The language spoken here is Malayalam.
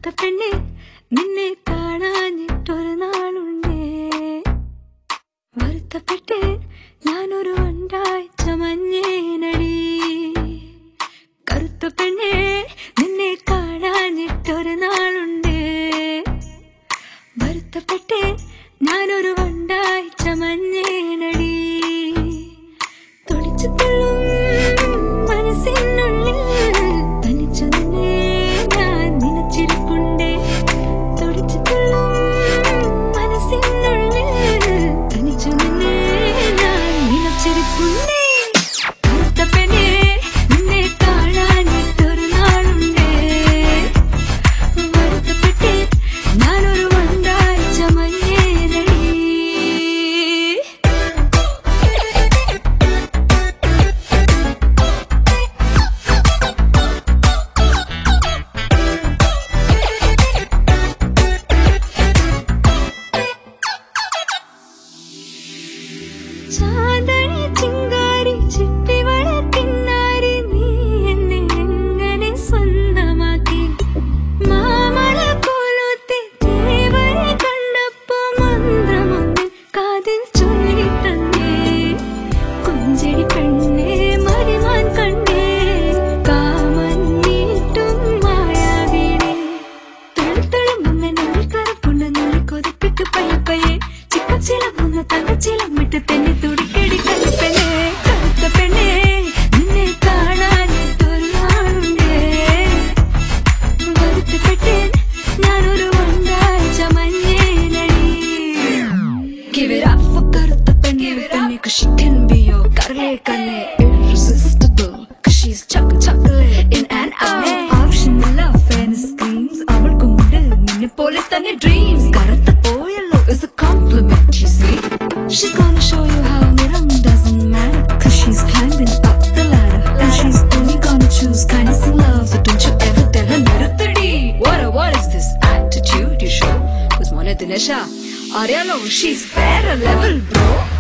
കറുത്ത പെണ്ണെ നിന്നെ കാണാഞ്ഞിട്ടൊരു നാളുണ്ടേ വരുത്തപ്പെട്ട് ഞാനൊരു വണ്ടായി ചമഞ്ഞേനടി കറുത്ത പെണ്ണെ നിന്നെ കാണാഞ്ഞിട്ടൊരു നാളുണ്ട് വരുത്തപ്പെട്ട് ഞാനൊരു വണ്ടായി ചമഞ്ഞേനടി തുടിച്ചു തുള്ളും മനസ്സിനുള്ളിൽ തനിച്ചു നിന്നെ ഞാൻ നനച്ചിരിപ്പുണ്ടേ തുടിച്ചു തുള്ളും മനസ്സിനുള്ളിൽ തനിച്ചു നിന്നെ ഞാൻ നനച്ചിരിപ്പുണ്ടേ കറുത്ത പെണ്ണേ നിന്നെ കാണാനിട്ടൊരു നാളുണ്ടേ വരുത്തപ്പെട്ട് ഞാനൊരു വണ്ടായി ചമഞ്ഞേനടി ചാന്ദണി ചിങ്കാരി ചിപ്പിവള കിന്നാരി നീ എന്നെ എങ്ങനെ സ്വന്തമാക്കി മാമല പോലത്തെ ദേവരെ കണ്ടപ്പോ മന്ത്രമൊന്നിൽ കാതിൽ ചൊല്ലിത്തന്നേ കുഞ്ചിരി പെണ്ണേ മരിമാൻ കണ്ണേ കാമൻ നീട്ടും മായാവീണേ തുളുത്തുളുമ്പുന്ന നുള്ളിക്കറുപ്പുണ്ട നുള്ളിക്കൊതിപ്പിക്ക് പയ്യപ്പയ്യെ ചിക്കച്ചിലമ്പുന്ന തങ്കച്ചിലമ്മിട്ട് തന്നെ തുടിക്കടി കലിപ്പനെ കറുത്ത പെണ്ണേ നിന്നെ കാണാനിട്ടൊരു നാളുണ്ടേ വരുത്തപ്പെട്ട് ഞാനൊരു ഒന്നാഴ്ച മഞ്ഞേനടി Give it up for കറുത്ത പെണ്ണേ പെണ്ണേ cause she can be your കരളെ കണ്ണേ irresistible cause she's chocolate chocolate in and out Option love and screams അവൾക്കും ഉണ്ട് നിന്നെ പോലെ തന്നെ dreams കറുത്ത പോയല്ലോ is a compliment you see She's gonna show you how നിറം doesn't matter cause she's climbing up the ladder and she's only gonna choose kindness and love so don't you ever tell her നിർത്തടി What a, what is this attitude you show with മോനെ ദിനേശ അറിയാലോ she's വേറെ level bro